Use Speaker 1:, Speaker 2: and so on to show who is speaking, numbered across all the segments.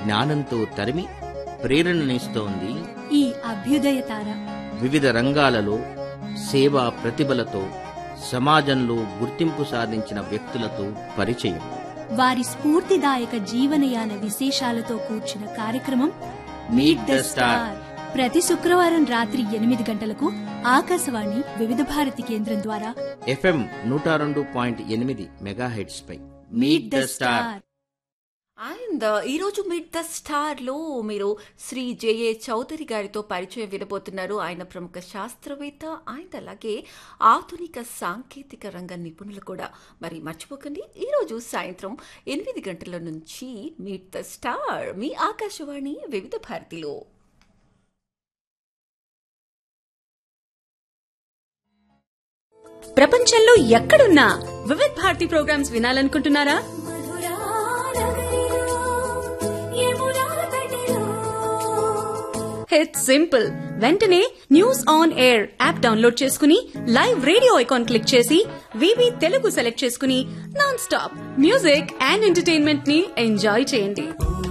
Speaker 1: జ్ఞానంతో తరిమి ప్రేరణనిస్తోంది
Speaker 2: ఈ అభ్యుదయ తార
Speaker 1: వివిధ రంగాలలో సేవా ప్రతిభలతో సమాజంలో గుర్తింపు సాధించిన వ్యక్తులతో పరిచయం
Speaker 2: వారి స్ఫూర్తిదాయక జీవనయాన విశేషాలతో కూర్చిన కార్యక్రమం మీట్ ద స్టార్ ప్రతి శుక్రవారం రాత్రి ఎనిమిది గంటలకు ఆకాశవాణి వివిధ భారతి కేంద్రం ద్వారా
Speaker 1: ఎఫ్ఎం నూట రెండు పాయింట్ ఎనిమిది మెగాహెడ్స్ పై
Speaker 2: మీట్ ద స్టార్
Speaker 3: అండ్ ఈరోజు మిడ్ ద స్టార్లో మీరు శ్రీ జేఏ చౌదరి గారితో పరిచయం వినబోతున్నారు ఆయన ప్రముఖ శాస్త్రవేత్త ఆయన అలాగే ఆధునిక సాంకేతిక రంగ నిపుణులు కూడా మరి మర్చిపోకండి ఈరోజు సాయంత్రం ఎనిమిది గంటల నుంచి మీట్ ద స్టార్ మీ ఆకాశవాణి వివిధ భారతిలో
Speaker 4: ప్రపంచంలో ఎక్కడున్నా వివిధ్ భారతి ప్రోగ్రామ్స్ వినాలనుకుంటున్నారా ఇట్స్ సింపుల్ వెంటనే news on air app download చేసుకుని లైవ్ రేడియో ఐకాన్ క్లిక్ చేసి వివి తెలుగు సెలెక్ట్ చేసుకుని non stop music and entertainment ని ఎంజాయ్ చేయండి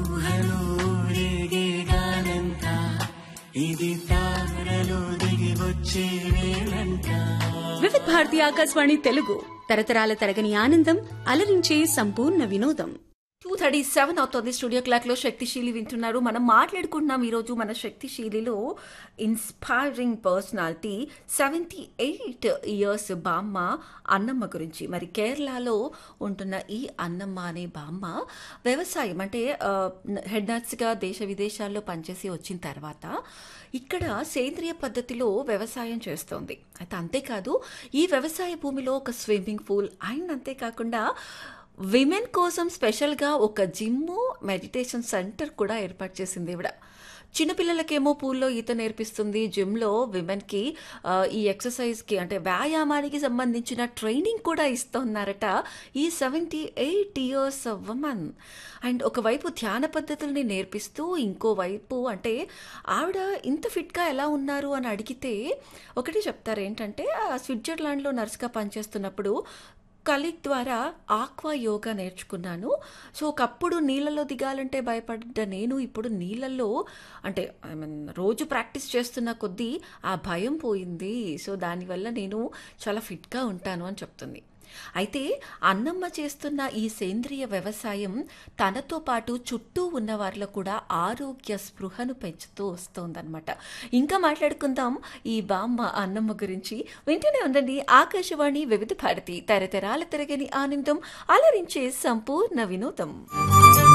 Speaker 4: వివిధ్ భారతి ఆకాశవాణి తెలుగు తరతరాల తరగని ఆనందం అలరించే సంపూర్ణ వినోదం
Speaker 3: టూ థర్టీ సెవెన్ అవుతుంది స్టూడియో క్లాక్లో శక్తిశీలి వింటున్నారు మనం మాట్లాడుకుంటున్నాం ఈరోజు మన శక్తిశీలిలో inspiring personality seventy eight years బామ్మ అన్నమ్మ గురించి మరి కేరళలో ఉంటున్న ఈ అన్నమ్మ అనే బామ్మ వ్యవసాయం అంటే హెడ్ నర్స్గా దేశ విదేశాల్లో పనిచేసి వచ్చిన తర్వాత ఇక్కడ సేంద్రియ పద్ధతిలో వ్యవసాయం చేస్తోంది అయితే అంతేకాదు ఈ వ్యవసాయ భూమిలో ఒక స్విమ్మింగ్ పూల్ అండ్ అంతేకాకుండా విమెన్ కోసం స్పెషల్గా ఒక జిమ్ మెడిటేషన్ సెంటర్ కూడా ఏర్పాటు చేసింది ఇవిడ చిన్నపిల్లలకేమో పూల్లో ఈత నేర్పిస్తుంది జిమ్లో విమెన్కి ఈ ఎక్సర్సైజ్కి అంటే వ్యాయామానికి సంబంధించిన ట్రైనింగ్ కూడా ఇస్తున్నారట ఈ seventy eight years women and ఒకవైపు ధ్యాన పద్ధతుల్ని నేర్పిస్తూ ఇంకోవైపు అంటే ఆవిడ ఇంత ఫిట్గా ఎలా ఉన్నారు అని అడిగితే ఒకటి చెప్తారు ఏంటంటే స్విట్జర్లాండ్లో నర్స్గా పనిచేస్తున్నప్పుడు కలీగ్ ద్వారా ఆక్వా యోగా నేర్చుకున్నాను సో ఒకప్పుడు నీళ్ళలో దిగాలంటే భయపడ్డ నేను ఇప్పుడు నీళ్ళల్లో అంటే ఐ మీన్ రోజు ప్రాక్టీస్ చేస్తున్న కొద్దీ ఆ భయం పోయింది సో దానివల్ల నేను చాలా ఫిట్గా ఉంటాను అని చెప్తుంది అయితే అన్నమ్మ చేస్తున్న ఈ సేంద్రియ వ్యవసాయం తనతో పాటు చుట్టూ ఉన్న వారిలో కూడా ఆరోగ్య స్పృహను పెంచుతూ వస్తోందనమాట ఇంకా మాట్లాడుకుందాం ఈ బామ్మ అన్నమ్మ గురించి వింటూనే ఉండండి ఆకాశవాణి వివిధ భారతి తరతరాల తిరగని ఆనందం అలరించే సంపూర్ణ వినోదం